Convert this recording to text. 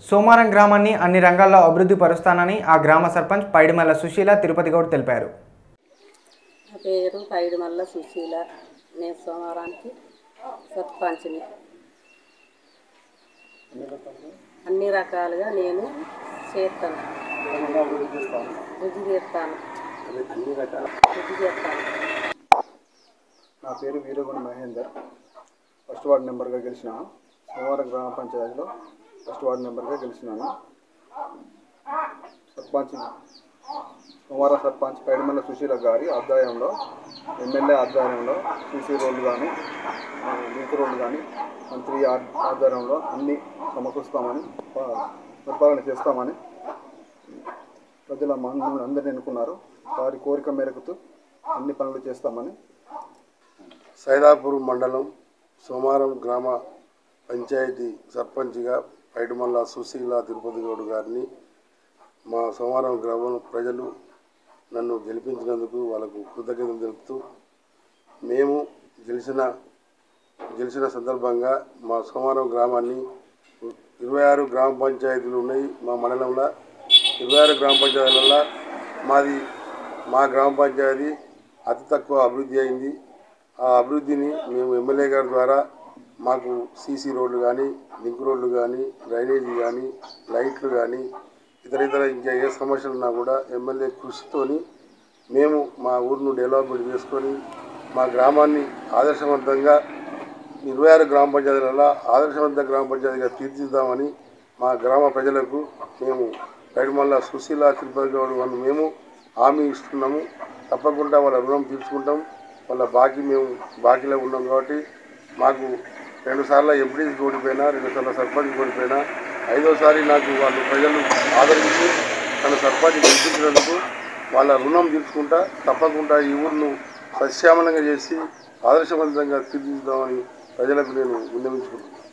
సోమారం గ్రామాన్ని అన్ని రంగాల్లో అభివృద్ధి పరుస్తానని ఆ గ్రామ సర్పంచ్ పైడిమల్ల సుశీల తిరుపతి గౌడ్ తెలిపారు నా పేరు పైడిమల్ల సుశీల నేను సోమవారానికి సర్పంచ్ని అన్ని రకాలుగా నేను చేస్తాను రుచి చేస్తాను రుచి చేస్తాను నా పేరు వీరగుణ మహేందర్ ఫస్ట్ వార్డ్ నెంబర్గా గెలిచినాను సోమవారం గ్రామ పంచాయతీలో ఫస్ట్ వార్డ్ నెంబర్గా గెలిచినాను సర్పంచ్ సోమవారం సర్పంచ్ పైడిమల్ల సుశీల గారి ఆధ్వర్యంలో ఎమ్మెల్యే ఆధ్వర్యంలో సీసీ రోడ్లు కానీ లింక్ రోడ్లు కానీ మంత్రి ఆ- ఆధ్వర్యంలో అన్ని సమకూరుస్తామని ప- పరిపాలన చేస్తామని ప్రజల మమ్మల్ని అందరినీ ఎన్నుకున్నారు వారి కోరిక మేరకు అన్ని పనులు చేస్తామని సైదాపూర్ మండలం సోమారం గ్రామ పంచాయతీ సర్పంచ్గా పైడిమల్ల సుశీల తిరుపతి గౌడ్ గారిని మా సోమారం గ్రామం ప్రజలు నన్ను గెలిపించినందుకు వాళ్ళకు కృతజ్ఞతలు తెలుపుతూ మేము గెలిచిన గెలిచిన సందర్భంగా మా సోమారం గ్రామాన్ని ఇరవై ఆరు గ్రామ పంచాయతీలు ఉన్నాయి మా మండలంలో ఇరవై ఆరు గ్రామ పంచాయతీలలో మాది మా గ్రామ పంచాయతీ అతి తక్కువ అభివృద్ధి అయింది ఆ అభివృద్ధిని మేము ఎమ్మెల్యే గారి ద్వారా మాకు సీసీ రోడ్లు కానీ లింక్ రోడ్లు కానీ డ్రైనేజీ కానీ లైట్లు కానీ ఇతర ఇతర ఇంకా ఏ సమస్యలు ఉన్నా కూడా ఎమ్మెల్యే కృషితోని మేము మా ఊరిని డెవలప్మెంట్ చేసుకొని మా గ్రామాన్ని ఆదర్శవంతంగా ఇరవై ఆరు గ్రామ పంచాయతీలలో ఆదర్శవంత గ్రామ పంచాయతీగా తీర్చిదిద్దామని మా గ్రామ ప్రజలకు మేము పైడిమల్ల సుశీల తిరుపతి గౌడ్ వాళ్ళు మేము హామీ ఇస్తున్నాము తప్పకుండా వాళ్ళ రుణం తీర్చుకుంటాం వాళ్ళ బాకీ మేము బాకీలో ఉన్నాం కాబట్టి మాకు రెండుసార్లు ఎంపీడీసీ ఓడిపోయినా రెండుసార్లు సర్పంచ్ ఓడిపోయినా ఐదోసారి నాకు వాళ్ళు ప్రజలు ఆదరించి నన్ను సర్పంచ్ గెలిపించినందుకు వాళ్ళ రుణం తీర్చుకుంటా తప్పకుండా ఈ ఊరిను సస్యామలంగా చేసి ఆదర్శవంతంగా తీర్చిదిద్దామని ప్రజలకు నేను విన్నవించుకుంటున్నాను